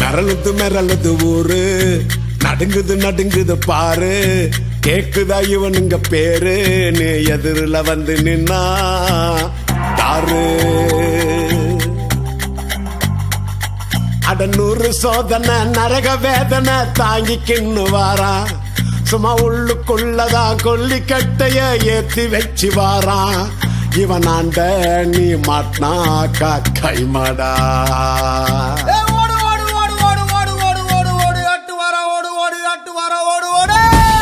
மிரளுது மிரளுது ஊரு நடுங்குது நடுங்குது பாரு கேக்குதா இவனுங்க பேரு நீ எதிரில வந்து நின்னா தாரு அட நூறு சோதனை நரக வேதனை தாங்கிக்கின்னு வாரான் சும்மா உள்ளுக்குள்ளதான் கொல்லிக்கட்டைய ஏத்தி வச்சு வாரான் இவன் ஆண்ட நீ மாட்டினாக்கா கைமாடா ஏய், ஓடு ஓடு ஓடு ஓடு ஓடு ஓடு ஓடு ஓடு அட்டு வர ஓடு ஓடு அட்டு வர ஓடு ஓடு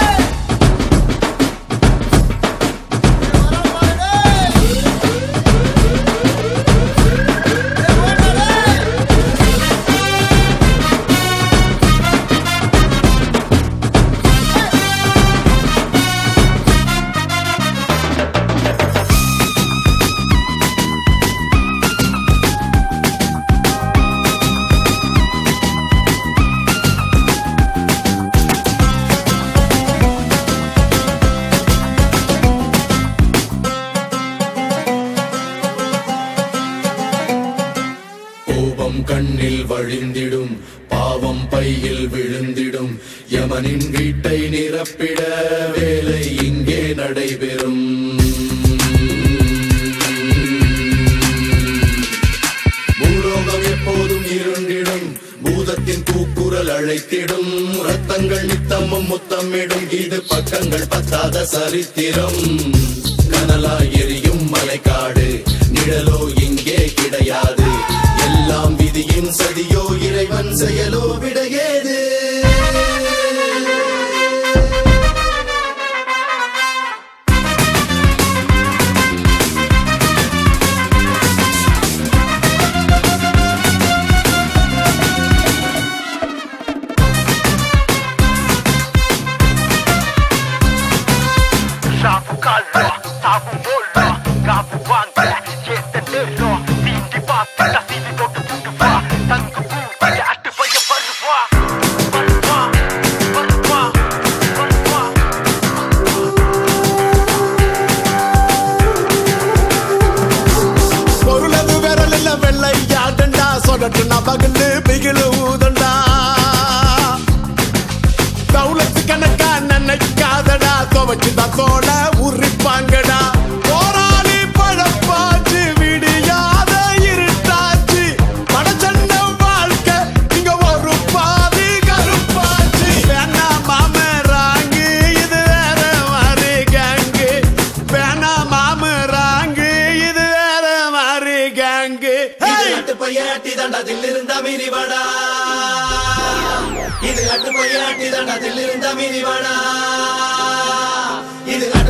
கோபம் கண்ணில் வழிந்திடும் பாவம் பையில் விழுந்திடும் யமனின் வீட்டை நிரப்பிட வேலை இங்கே நடைபெறும் பூலோகம் எப்போதும் இருண்டிடும் பூதத்தின் கூக்குரல் அழைத்திடும் ரத்தங்கள் நித்தமும் முத்தமிடும் இது பக்கங்கள் பத்தாத சரித்திரம் கனலாய் எரியும் மலைக்காடு நிழலோ இங்கே கிடையாது எல்லாம் விதியின் சதியோ இறைவன் செயலோ விடையேது Sabu kallo, sabu bollo, gabu wanga, jete nero, sindi papala, sindi totu tutu va, tangu buja, atu baya parwa, parwa, parwa, parwa. பொருளது விரலில் வெள்ளையாடண்டா சொடட்டுனா பகலு பிகிலு ஊதண்டா தௌலத்து கணக்கா நினைக்காதடா துவச்சுதான் தோட உரிப்பாங்கடா போராளி பழப்பாச்சு விடியாத இருட்டாச்சு படச்சண்ட வாழ்க்கை இங்க ஒரு பாதி கருப்பாச்சு வேணா மாமராங்கு இது வேற மாதிரி கேங்கு வேணா மாமராங்கு இது வேற மாதிரி கேங்கு இது அட்டு பையாட்டி தண்டத்தில் இருந்த மிரிவடா இது அட்டு பையாட்டி தண்டத்தில் இருந்த மிரிவடா இது அட்டு